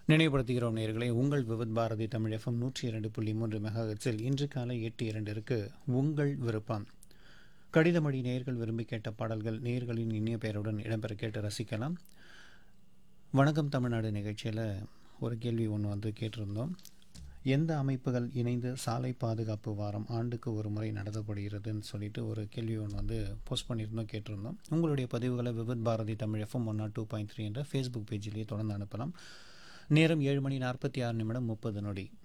நினைவுபடுத்துகிறோம் நேயர்களே உங்கள் விவித் பாரதி தமிழ் எஃப்எம் நூற்றி இரண்டு புள்ளி மூன்று மெகாஹெட்ஸில் இன்று காலை எட்டு இரண்டிற்கு உங்கள் விருப்பம் கடிதமொழி நேயர்கள் விரும்பி கேட்ட பாடல்கள் நேயர்களின் இனிய பெயருடன் இடம்பெற கேட்டு ரசிக்கலாம் வணக்கம் தமிழ்நாடு நிகழ்ச்சியில் ஒரு கேள்வி ஒன்று வந்து கேட்டிருந்தோம் எந்த அமைப்புகள் இணைந்து சாலை பாதுகாப்பு வாரம் ஆண்டுக்கு ஒரு முறை நடத்தப்படுகிறதுன்னு சொல்லிட்டு ஒரு கேள்வி ஒன்று வந்து போஸ்ட் பண்ணியிருந்தோம் கேட்டிருந்தோம் உங்களுடைய பதிவுகளை Vividh Bharati Tamil FM one nought two point three என்ற ஃபேஸ்புக் பேஜிலேயே தொடர்ந்து அனுப்பலாம் நேரம் ஏழு மணி நாற்பத்தி ஆறு நிமிடம் முப்பது நொடி